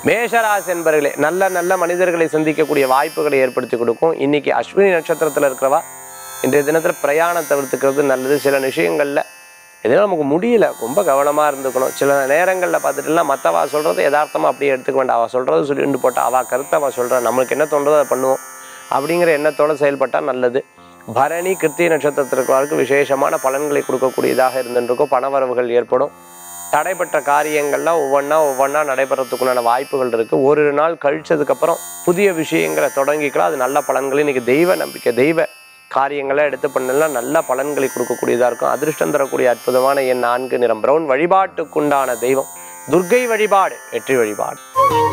மேஷராசி என்பர்களே நல்ல நல்ல மனிதர்களை சந்திக்கக்கூடிய வாய்ப்புகளை ஏற்படுத்தி கொடுக்கும் இன்னைக்கு அஸ்வினி நட்சத்திரத்தில் இருக்கிறவா இன்றைய தினத்தில் பிரயாணம் தவிர்த்துக்கிறது நல்லது சில விஷயங்களில் எதுவும் நமக்கு முடியல ரொம்ப கவனமாக இருந்துக்கணும் சில நேரங்களில் பார்த்துட்டுனா மற்றவா சொல்கிறது யதார்த்தமாக அப்படியே எடுத்துக்க வேண்டாம் அவள் சொல்கிறது சொல்லிட்டு போட்டா அவள் கருத்தை அவள் சொல்கிறா நம்மளுக்கு என்ன தோன்றதோ அதை பண்ணுவோம் அப்படிங்கிற எண்ணத்தோடு செயல்பட்டால் நல்லது பரணி கிருத்திய நட்சத்திரத்திற்கு விசேஷமான பலன்களை கொடுக்கக்கூடியதாக இருந்துருக்கும் பணவரவுகள் ஏற்படும் தடைப்பட்ட காரியங்கள்லாம் ஒவ்வொன்றா ஒவ்வொன்றா நடைபெறத்துக்குண்டான வாய்ப்புகள் இருக்குது ஒரு நாள் கழிச்சதுக்கப்புறம் புதிய விஷயங்களை தொடங்கிக்கலாம் அது நல்ல பலன்களை இன்றைக்கி தெய்வ நம்பிக்கை தெய்வ காரியங்களை எடுத்து பண்ணலாம் நல்ல பலன்களை கொடுக்கக்கூடியதாக இருக்கும் அதிர்ஷ்டம் தரக்கூடிய அற்புதமான என் நான்கு நிறம் பிரவுன் வழிபாட்டுக்குண்டான தெய்வம் துர்க்கை வழிபாடு வெற்றி வழிபாடு